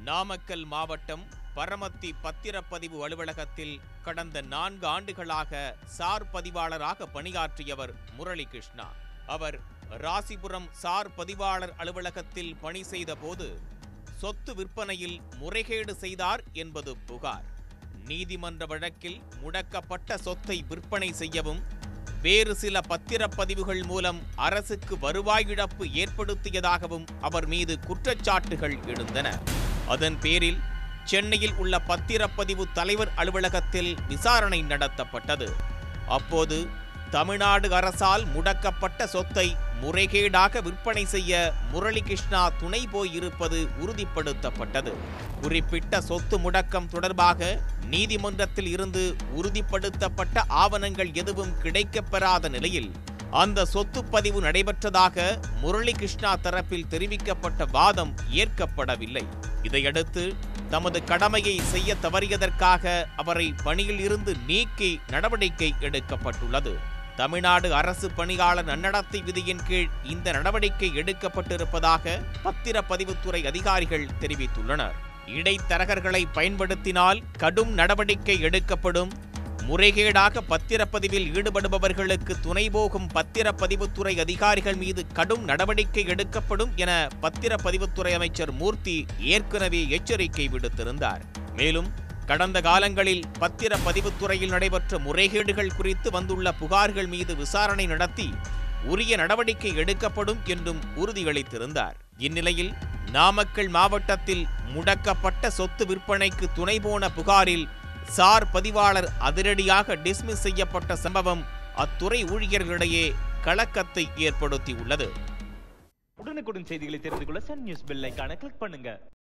நாமக்கல் மாவட்டம் பரமத்தி பத்திரப்பதிவு அலுவலகத்தில் கடந்த நான்கு ஆண்டுகளாக சார் பதிவாளராக பணியாற்றியவர் முரளி கிருஷ்ணா அவர் ராசிபுரம் சார் பதிவாளர் அலுவலகத்தில் பணி செய்தபோது சொத்து விற்பனையில் முறைகேடு செய்தார் என்பது புகார் நீதிமன்ற வழக்கில் முடக்கப்பட்ட சொத்தை விற்பனை செய்யவும் வேறு சில பத்திரப்பதிவுகள் மூலம் அரசுக்கு வருவாய் இழப்பு ஏற்படுத்தியதாகவும் அவர் மீது குற்றச்சாட்டுகள் எழுந்தன அதன் பேரில் சென்னையில் உள்ள பத்திரப்பதிவு தலைவர் அலுவலகத்தில் விசாரணை நடத்தப்பட்டது அப்போது தமிழ்நாடு அரசால் முடக்கப்பட்ட சொத்தை முறைகேடாக விற்பனை செய்ய முரளி கிருஷ்ணா துணை போயிருப்பது உறுதிப்படுத்தப்பட்டது குறிப்பிட்ட சொத்து முடக்கம் தொடர்பாக நீதிமன்றத்தில் இருந்து உறுதிப்படுத்தப்பட்ட ஆவணங்கள் எதுவும் கிடைக்கப்பெறாத நிலையில் அந்த சொத்து பதிவு நடைபெற்றதாக முரளி கிருஷ்ணா தரப்பில் தெரிவிக்கப்பட்ட வாதம் ஏற்கப்படவில்லை இதையடுத்து தமது கடமையை செய்ய தவறியதற்காக அவரை பணியில் இருந்து நீக்கி நடவடிக்கை எடுக்கப்பட்டுள்ளது தமிழ்நாடு அரசு பணியாளர் நன்னடத்தை விதியின் கீழ் இந்த நடவடிக்கை எடுக்கப்பட்டிருப்பதாக பத்திரப்பதிவுத்துறை அதிகாரிகள் தெரிவித்துள்ளனர் இடைத்தரகர்களை பயன்படுத்தினால் கடும் நடவடிக்கை எடுக்கப்படும் முறைகேடாக பத்திரப்பதிவில் ஈடுபடுபவர்களுக்கு துணை போகும் பத்திரப்பதிவுத்துறை அதிகாரிகள் மீது கடும் நடவடிக்கை எடுக்கப்படும் என பத்திரப்பதிவுத்துறை அமைச்சர் மூர்த்தி ஏற்கனவே எச்சரிக்கை விடுத்திருந்தார் மேலும் கடந்த காலங்களில் பத்திரப்பதிவுத்துறையில் நடைபெற்ற முறைகேடுகள் குறித்து வந்துள்ள புகார்கள் மீது விசாரணை நடத்தி உரிய நடவடிக்கை எடுக்கப்படும் என்றும் உறுதியளித்திருந்தார் இந்நிலையில் நாமக்கல் மாவட்டத்தில் முடக்கப்பட்ட சொத்து விற்பனைக்கு துணை போன புகாரில் சார் பதிவாளர் அதிரடியாக டிஸ்மிஸ் செய்யப்பட்ட சம்பவம் அத்துறை ஊழியர்களிடையே கலக்கத்தை ஏற்படுத்தியுள்ளது உடனுக்குடன் செய்திகளை தெரிந்து கொள்ள சன் நியூஸ் பெல் ஐகானை கிளிக் பண்ணுங்க